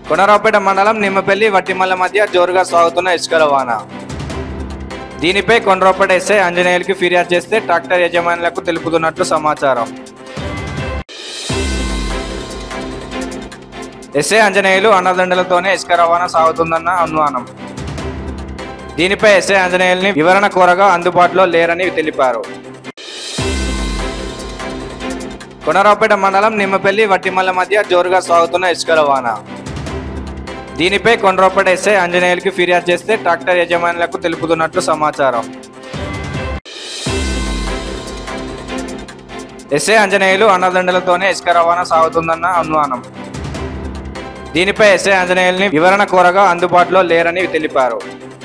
కొనరావుపేట మండలం నిమ్మపల్లి వట్టిమల్ల మధ్య జోరుగా సాగుతున్న ఇసుక రవాణా దీనిపై కొండరావుపేట ఎస్ఐ ఆంజనేయులకి ఫిర్యాదు చేస్తే ట్రాక్టర్ యజమానులకు తెలుపుతున్నట్లు సమాచారం ఎస్ఐ ఆంజనేయులు అన్నదండలతోనే ఇసుక రవాణా సాగుతుందన్న అనుమానం దీనిపై ఎస్ఐ ఆంజనేయుల్ని వివరణ కోరగా అందుబాటులో లేరని తెలిపారు కొనరావుపేట మండలం నిమ్మపల్లి వట్టిమల్ల మధ్య జోరుగా సాగుతున్న ఇసుక రవాణా దీనిపై కొండరావుపేట ఎస్ఐ ఆంజనేయులకి ఫిర్యాదు చేస్తే ట్రాక్టర్ యజమానులకు తెలుపుతున్నట్లు సమాచారం ఎస్ఐ ఆంజనేయులు అన్నదండలతోనే ఇసుక రవాణా సాగుతుందన్న అనుమానం దీనిపై ఎస్ఐ ఆంజనేయుల్ని వివరణ కోరగా అందుబాటులో లేరని తెలిపారు